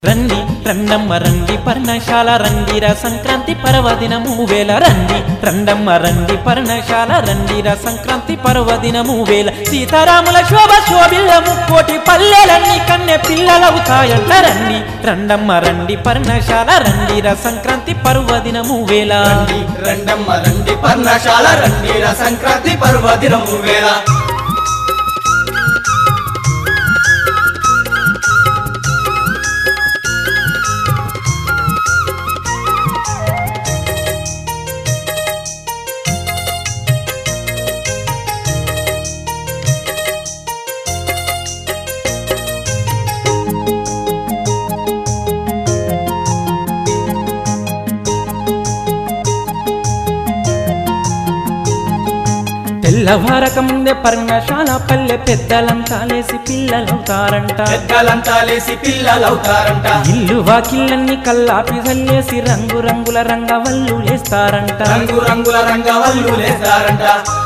రండి రండమ్మ రండి పర్ణశాల రండిర సంక్రాంతి పర్వదినము వేల రండి రండమ్మ రండి పర్ణశాల రండిర సంక్రాంతి పర్వదినము వేల సీతారాముల శోభ శోభిల్ల ముక్కోటి పల్లెలన్నీ కన్నె పిల్లలవుతాయంట రండి రండమ్మ రండి పర్ణశాల రండిర సంక్రాంతి పర్వదినము వేల రండి రండమ్మ రండి పర్ణశాల రండి ర సంక్రాంతి పర్వదినము వేళ తెల్లవారక ముందే పర్ణశాల పల్లె పెద్దలంతా లేసి పిల్లలవుతారంట పెద్దలంతా లేసి పిల్లలవుతారంట ఇల్లు వాకిళ్ళన్ని కల్లాపి చల్లేసి రంగు రంగుల రంగవల్లు లేస్తారంట రంగు రంగుల రంగవల్లు లేస్తారంట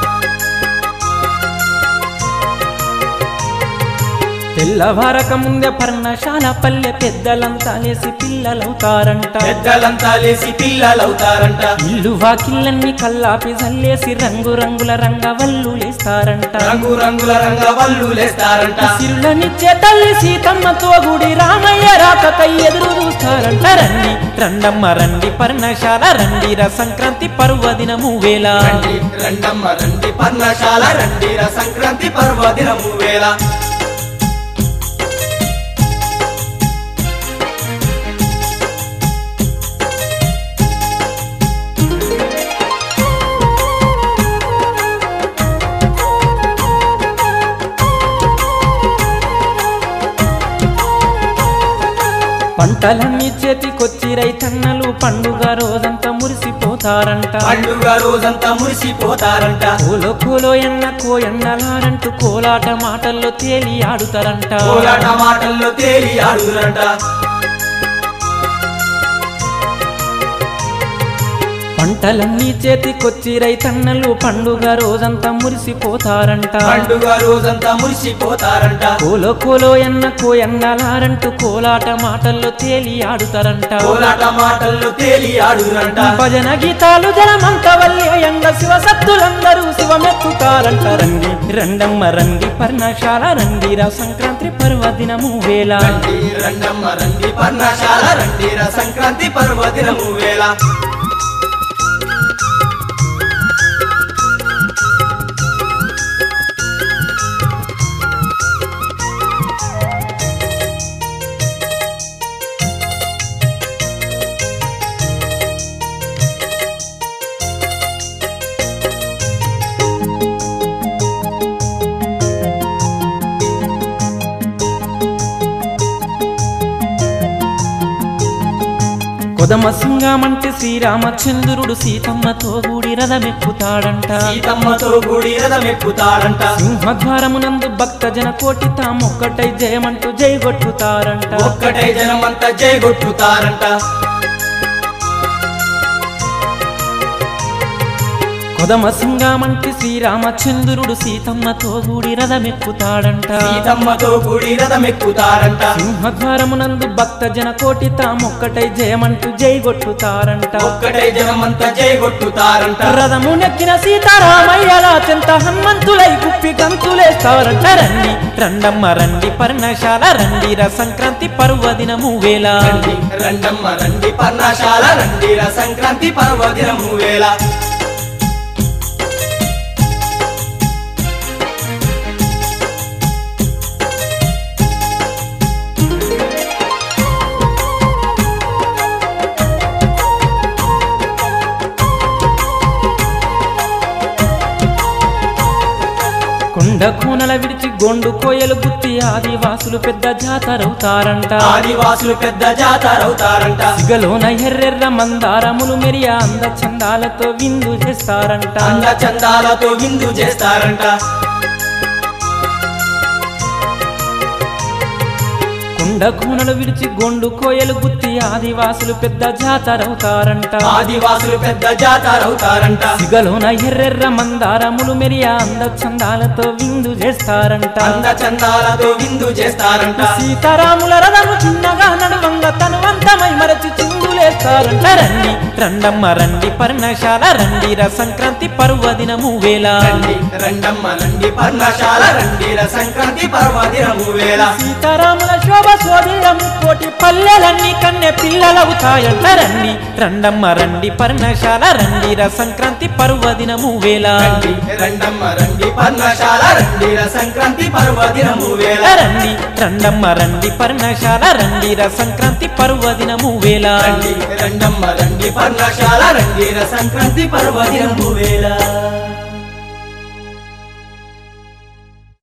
తెల్లవారక ముందే పర్ణశాల పల్లె పెద్దలంతా లేసి పిల్లలవుతారంట పెద్దలంతా లేసి పిల్లలవుతారంట ఇల్లు వాకిళ్ళన్ని కల్లాపి చల్లేసి రంగు రంగుల రంగవల్లు లేస్తారంట రంగు రంగుల రంగవల్లు లేస్తారంట సిరులనిచ్చే తల్లి సీతమ్మతో గుడి రామయ్య రాకకై ఎదురు చూస్తారంట రండి రండమ్మ రండి పర్ణశాల రండిర సంక్రాంతి పర్వదినము వేళ రండి రండమ్మ రండి పర్ణశాల రండి ర సంక్రాంతి పర్వదినము వేళ పంటలన్నీ చేతికొచ్చి రైతన్నలు పండుగ రోజంతా మురిసిపోతారంట పండుగ రోజంతా మురిసిపోతారంట కోలో కోలో ఎన్న కోయన్నలారంటూ కోలాట మాటల్లో తేలి ఆడుతారంట కోలాట మాటల్లో తేలి ఆడురంట పంటలన్నీ చేతికొచ్చి రైతన్నలు పండుగ రోజంతా మురిసిపోతారంట పండుగ రోజంతా మురిసిపోతారంట కోలో కోలో ఎన్న కోయన్నలారంటూ కోలాట మాటల్లో తేలి ఆడుతారంట కోలాట మాటల్లో తేలి ఆడురంట భజన గీతాలు జనమంత వల్లేయంగా శివసత్తులందరూ శివమెత్తుతారంట రండి రండమ్మ రండి పర్ణశాల రండిరా సంక్రాంతి పర్వదినము వేళ రండి రండమ్మ రండి పర్ణశాల రండి ర సంక్రాంతి పర్వదినము వేళ కొదమ సింగమంటే శ్రీరామచంద్రుడు సీతమ్మతో కూడి రథమెక్కుతాడంట సీతమ్మతో గుడి రథమెక్కుతాడంట సింహద్వారమునందు భక్త జన కోటి తామొక్కటై జయమంటూ జయగొట్టుతారంట ఒక్కటై జనమంతా జయగొట్టుతారంట కొదమ సింగమంటే శ్రీరామచంద్రుడు సీతమ్మతో కూడి రథమెక్కుతాడంట సీతమ్మతో గుడి రథమెక్కుతారంట సింహద్వారమునందు భక్త జన కోటి తామొక్కటై జయమంటూ జయగొట్టుతారంట ఒక్కటై జనమంతా జయగొట్టుతారంట రథము నెక్కిన సీతారామయ్యల చెంత హనుమంతులై గుప్పి గంతులేస్తారంట రండి రండమ్మ రండి పర్ణశాల రండిర సంక్రాంతి పర్వదినము వేళ రండి రండమ్మ రండి పర్ణశాల రండి ర సంక్రాంతి పర్వదినము వేళ కొండ కూనల విడిచి గొండు కోయలు గుత్తి ఆదివాసులు పెద్ద జాతరవుతారంట ఆదివాసులు పెద్ద జాతరవుతారంట సిగలోన ఎర్రెర్ర మందారములు మెరియ అంద చందాలతో విందు చేస్తారంట అంద చందాలతో విందు చేస్తారంట కొండ కూనలు విడిచి గొండు కోయలు గుత్తి ఆదివాసులు పెద్ద జాతరవుతారంట ఆదివాసులు పెద్ద జాతరవుతారంట సిగలోన ఎర్రెర్ర మందారములు మెరియ అంద చందాలతో విందు చేస్తారంట అంద చందాలతో విందు చేస్తారంట సీతారాముల రథము చిన్నగా నడువంగ తనువంతమై మరచి చిందులేస్తారంట రండి రండమ్మ రండి పర్ణశాల రండిర సంక్రాంతి పర్వదినము వేళ రండి రండమ్మ రండి పర్ణశాల రండిర సంక్రాంతి పర్వదినము వేళ సీతారాముల శోభ శోభిరము కోటి పల్లెలన్నీ కన్నె పిల్లలవుతాయంట రండి రండమ్మ రండి పర్ణశాల రండిర సంక్రాంతి పర్వదినము వేళ రండి రండమ్మ రండి పర్ణశాల రండిర సంక్రాంతి పర్వదినము వేళ రండి రండమ్మ రండి పర్ణశాల రండిర సంక్రాంతి పర్వదినము వేళ రండి రండమ్మ రండి పర్ణశాల రండిర సంక్రాంతి పర్వదినము వేళ